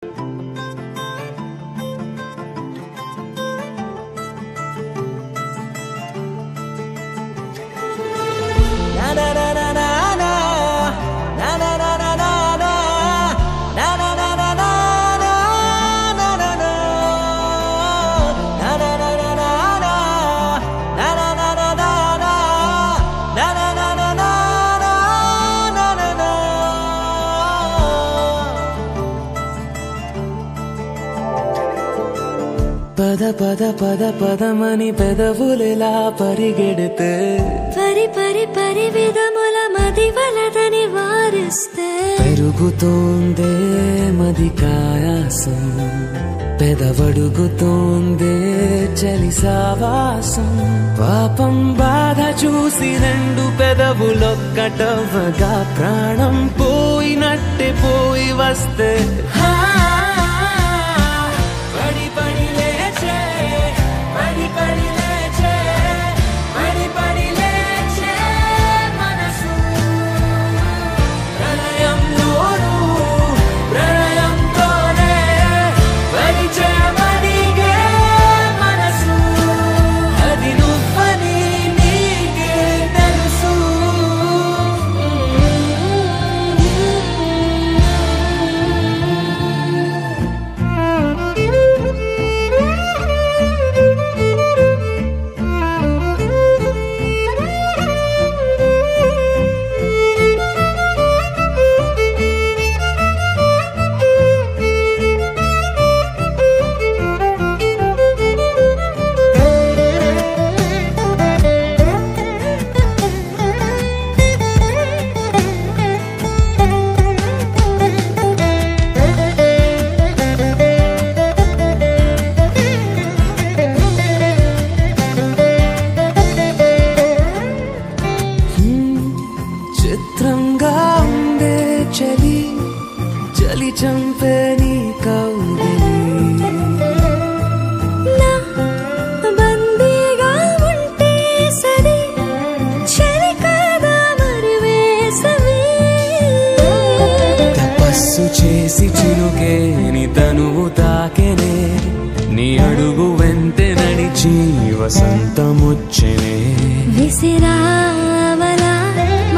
పద పద పద పదమని పెదవులెలా పరిగెడితే పరి పరి పరి విధముల మది వలదని వారిస్తే పెరుగుతోందే మది కాయాసం పెదవడుగుతోందే చలి సావాసం పాపం బాధ చూసి రెండు పెదవులొక్కటవ్వగా ప్రాణం పోయినట్టే పోయి వస్తే హా, పడి పడి లేచే పడి పడి లేచే పడి పడి లేచే మనసు ప్రళయంలోను ప్రళయంతోనే పరిచయమడిగే మనసు అది నువ్వని నీకే తెలుసు చిత్రంగా ఉండే చలి చలి చంపే నీ కౌగిలి నా బందీగా ఉంటే సరి చలి కదా మరి వేసవి తపస్సు చేసి చిరుకేని తనువు తాకెనే నీ అడుగు వెంటే నడిచి వసంతముచ్చెనే విసిరావలా